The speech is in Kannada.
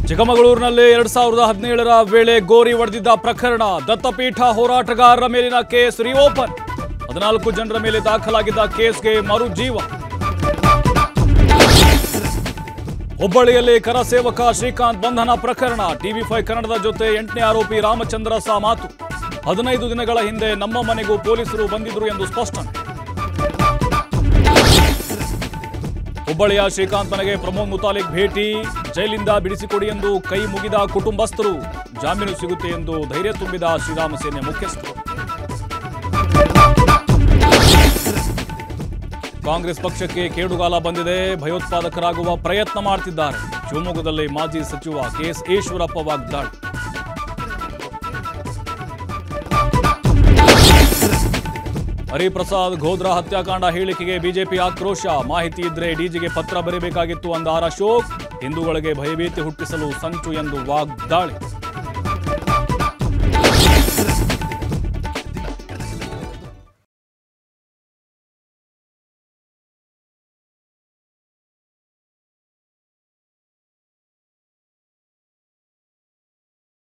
ಚಿಕ್ಕಮಗಳೂರಿನಲ್ಲಿ ಎರಡ್ ಸಾವಿರದ ಹದಿನೇಳರ ವೇಳೆ ಗೋರಿ ಹೊಡೆದಿದ್ದ ಪ್ರಕರಣ ದತ್ತಪೀಠ ಹೋರಾಟಗಾರರ ಮೇಲಿನ ಕೇಸ್ ರಿಓಪನ್ ಹದಿನಾಲ್ಕು ಜನರ ಮೇಲೆ ದಾಖಲಾಗಿದ್ದ ಕೇಸ್ಗೆ ಮರುಜೀವ ಹುಬ್ಬಳ್ಳಿಯಲ್ಲಿ ಕರಸೇವಕ ಶ್ರೀಕಾಂತ್ ಬಂಧನ ಪ್ರಕರಣ ಟಿವಿ ಫೈವ್ ಕನ್ನಡದ ಜೊತೆ ಎಂಟನೇ ಆರೋಪಿ ರಾಮಚಂದ್ರ ಸಾ ಮಾತು ಹದಿನೈದು ದಿನಗಳ ಹಿಂದೆ ನಮ್ಮ ಮನೆಗೂ ಪೊಲೀಸರು ಬಂದಿದ್ರು ಎಂದು ಸ್ಪಷ್ಟನೆ ಹುಬ್ಬಳ್ಳಿಯ ಶ್ರೀಕಾಂತ್ ಮನೆಗೆ ಪ್ರಮೋದ್ ಮುತಾಲಿಕ್ ಭೇಟಿ ಜೈಲಿಂದ ಬಿಡಿಸಿಕೊಡಿ ಎಂದು ಕೈ ಮುಗಿದ ಕುಟುಂಬಸ್ಥರು ಜಾಮೀನು ಸಿಗುತ್ತೆ ಎಂದು ಧೈರ್ಯ ತುಂಬಿದ ಶ್ರೀರಾಮ ಸೇನೆ ಮುಖ್ಯಸ್ಥರು ಕಾಂಗ್ರೆಸ್ ಪಕ್ಷಕ್ಕೆ ಕೇಡುಗಾಲ ಬಂದಿದೆ ಭಯೋತ್ಪಾದಕರಾಗುವ ಪ್ರಯತ್ನ ಮಾಡ್ತಿದ್ದಾರೆ ಶಿವಮೊಗ್ಗದಲ್ಲಿ ಮಾಜಿ ಸಚಿವ ಕೆಎಸ್ ಈಶ್ವರಪ್ಪ ವಾಗ್ದಾಳಿ ಹರಿಪ್ರಸಾದ್ ಗೋದ್ರಾ ಹತ್ಯಾಕಾಂಡ ಹೇಳಿಕೆಗೆ ಬಿಜೆಪಿ ಆಕ್ರೋಶ ಮಾಹಿತಿ ಇದ್ರೆ ಡಿಜಿಗೆ ಪತ್ರ ಬರೀಬೇಕಾಗಿತ್ತು ಅಂದ ಆರ್ ಅಶೋಕ್ ಹಿಂದೂಗಳಿಗೆ ಭಯಭೀತಿ ಹುಟ್ಟಿಸಲು ಸಂಚು ಎಂದು ವಾಗ್ದಾಳಿ